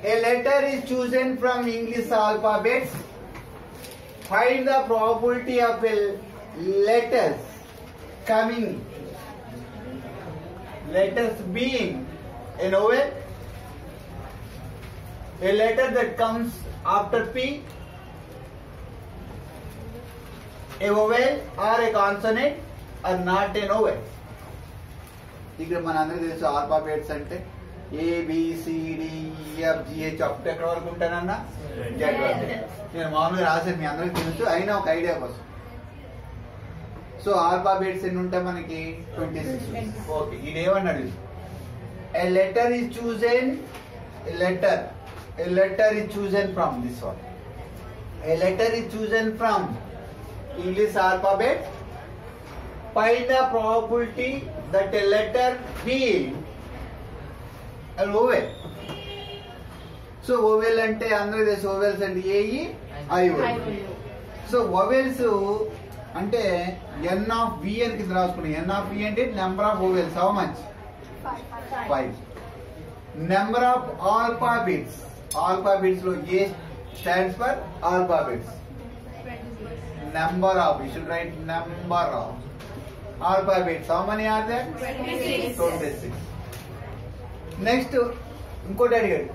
A letter is chosen from English alphabets. Find the probability of a letters coming, letters being a vowel, a letter that comes after P, a vowel or a consonant or not a vowel. ఇక్కడ మన అందరికీ తెలుసు alphabets అంటే ABCDFGH అప్పుడు ఎక్కడ వరకు ఉంటానన్నా Z వరకు నేను మామూలుగా రాసేది మీ అందరికీ తెలుసు అయినా ఒక ఐడియా కోసం సో ఆల్ఫాబెట్స్ ఎన్ని ఉంటాయి మనకి ట్వంటీ సిక్స్ ఓకే ఇది ఏమన్నాడు a letter is chosen letter a letter is chosen from this one a letter is chosen from English alphabet find the probability that a letter being an vowel. So vowel అంటే అందరూ తెలుసు vowels అంటే AE I so vowels అంటే ఎన్ of వి అని కింద రాసుకున్నాం ఎన్ of V అంటే number of vowels how much five number of alphabets alphabets లో A stands for alphabets number of you should write number of alphabets how many are they twenty six next ఇంకోటి అడిగాడు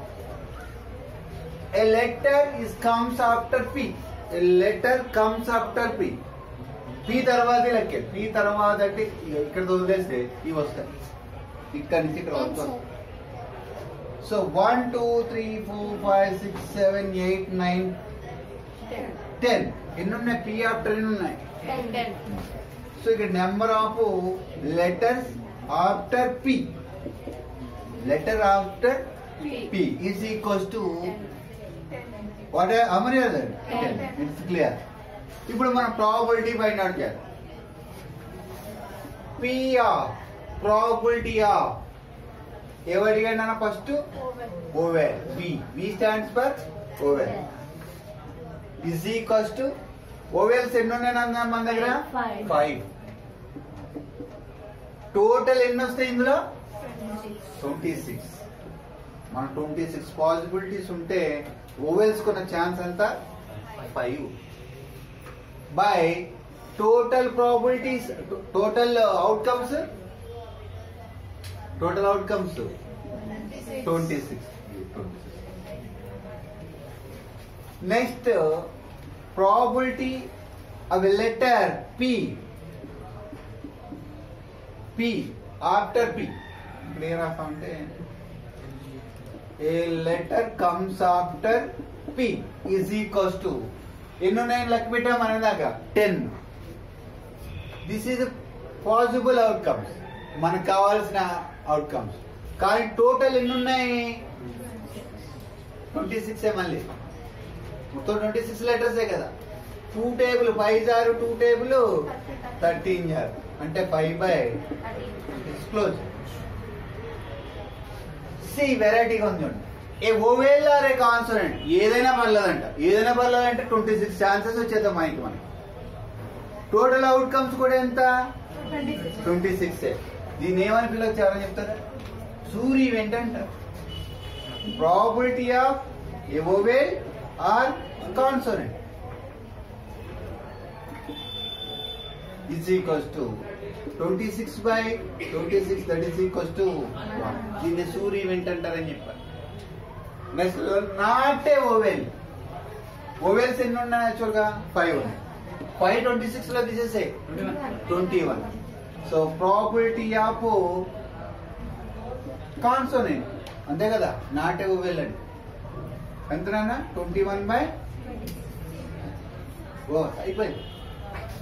a letter is comes after P a letter comes after P P తర్వాత లెక్కే P తర్వాత అంటే ఇక ఇక్కడ వదిలేస్తే ఇవి వస్తాయి ఇక్కడ నుంచి ఇక్కడ వస్తాయి so one two three four five six seven eight nine ten ఎన్ని ఉన్నాయి పి ఆఫ్టర్ ఎన్ని ఉన్నాయి సో ఇక్కడ number of letters after P letter after P is equals to what Amar it's clear ఇప్పుడు మనం ప్రాబిలిటీ ఫైండ్ అవుట్ చేయాలి P of probability of ఎవరికైనా first vowel V V stands for vowel is equals to vowels ఎన్ని ఉన్నాయి మన దగ్గర Five. Five total ఎన్ని వస్తాయి ఇందులో ట్వంటీ సిక్స్ మన ట్వంటీ సిక్స్ పాసిబిలిటీస్ ఉంటే ఓవెల్స్ కొన్న ఛాన్స్ ఎంత five by total probabilities total outcomes total outcomes twenty six next probability of a letter P. P after P. Clear of అంటే a letter comes after P is equals to ఎన్ని ఉన్నాయి లెక్క పెట్టాం అనేదాకా ten this is possible outcomes మనకు కావాల్సిన outcomes కానీ total ఎన్ని ఉన్నాయి ట్వంటీ సిక్స్ మళ్ళీ మొత్తం ట్వంటీ సిక్స్ లెటర్సే కదా టూ టేబుల్ ఫైవ్ జారు టూ టేబుల్ థర్టీన్ జారు అంటే ఫైవ్ బై క్లోజ్ సి వెరైటీగా ఉంది చూడండి ఏ ఓవేల్ ఆర్ ఏ కాన్సోనెంట్ ఏదైనా పర్లేదంట ఏదైనా పర్లేదంటే ట్వంటీ సిక్స్ ఛాన్సెస్ వచ్చేద్దాం మైండ్ మనకి టోటల్ అవుట్కమ్స్ కూడా ఎంత ట్వంటీ సిక్స్ దీన్ని ఏమని పిల్లలు ఎవరైనా చెప్తారా సూర్య ఈవెంట్ అంటారు probability of a vowel or consonant is equals to 26 by 26 that is equals to 1 దీన్ని సూర్య ఈవెంట్ అంటారని చెప్పారు next not a vowel vowels ఎన్ని ఉన్నాయి యాక్చువల్ గా ఫైవ్ ఉన్నాయి ఫైవ్ ట్వంటీ సిక్స్ లో తీసేసే twenty one so probability of consonant అంతే కదా నాట్ ఏ ఓవెల్ అండి ఎంతనన్నా ట్వంటీ వన్ బై ఓ అయిపోయింది